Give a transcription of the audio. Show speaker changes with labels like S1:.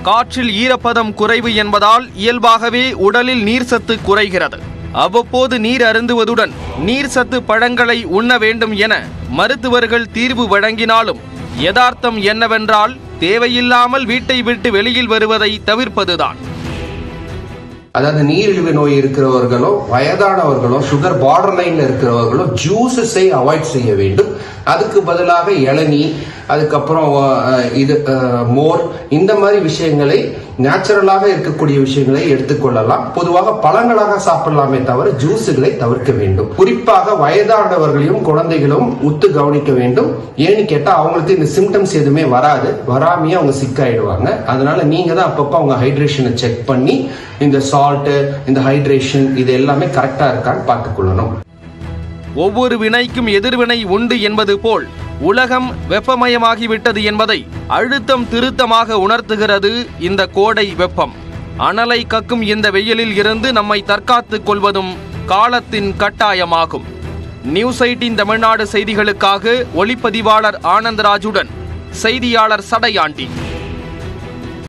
S1: காற்றில் ஈரப்பதம் குறைவு என்பதால் இயல்பாகவே உடலில் நீர்சத்து குறைகிறது அவ்வப்போது நீர் அருந்துவதுடன் நீர்சத்து பழங்களை உண்ண வேண்டும் என மருத்துவர்கள் தீர்வு வழங்கினாலும் யதார்த்தம் என்னவென்றால் தேவையில்லாமல் வீட்டை விட்டு வெளியில் வருவதை தவிர்ப்பதுதான்
S2: அதாவது நீரிழிவு நோய் இருக்கிறவர்களும் வயதானவர்களும் சுகர் பார்டர் லைன்ல இருக்கிறவர்களும் ஜூஸஸை அவாய்ட் செய்ய வேண்டும் அதுக்கு பதிலாக இளநீ அதுக்கப்புறம் அஹ், இது அஹ், மோர் இந்த மாதிரி விஷயங்களை நேச்சுரலாக இருக்கக்கூடிய விஷயங்களை எடுத்துக்கொள்ளலாம் பொதுவாக பழங்களாக சாப்பிடலாமே தவிர ஜூஸுகளை தவிர்க்க வேண்டும் குறிப்பாக வயதானவர்களையும் குழந்தைகளும் உத்து கவனிக்க வேண்டும் ஏன்னு கேட்டா அவங்களுக்கு இந்த சிம்டம்ஸ் எதுவுமே வராது வராமையே அவங்க சிக்காயிடுவாங்க அதனால நீங்க தான் அப்பப்போ அவங்க ஹைட்ரேஷனை செக் பண்ணி இந்த சால்ட்டு இந்த ஹைட்ரேஷன் இது எல்லாமே கரெக்டா இருக்கான்னு பார்த்துக்கொள்ளணும்
S1: ஒவ்வொரு வினைக்கும் எதிர்வினை உண்டு என்பது போல் உலகம் வெப்பமயமாகிவிட்டது என்பதை அழுத்தம் திருத்தமாக உணர்த்துகிறது இந்த கோடை வெப்பம் அனலை கக்கும் இந்த வெயிலில் இருந்து நம்மை தற்காத்துக் கொள்வதும் காலத்தின் கட்டாயமாகும் நியூஸ் எயிட்டின் தமிழ்நாடு செய்திகளுக்காக ஒளிப்பதிவாளர் ஆனந்தராஜுடன் செய்தியாளர் சடையாண்டி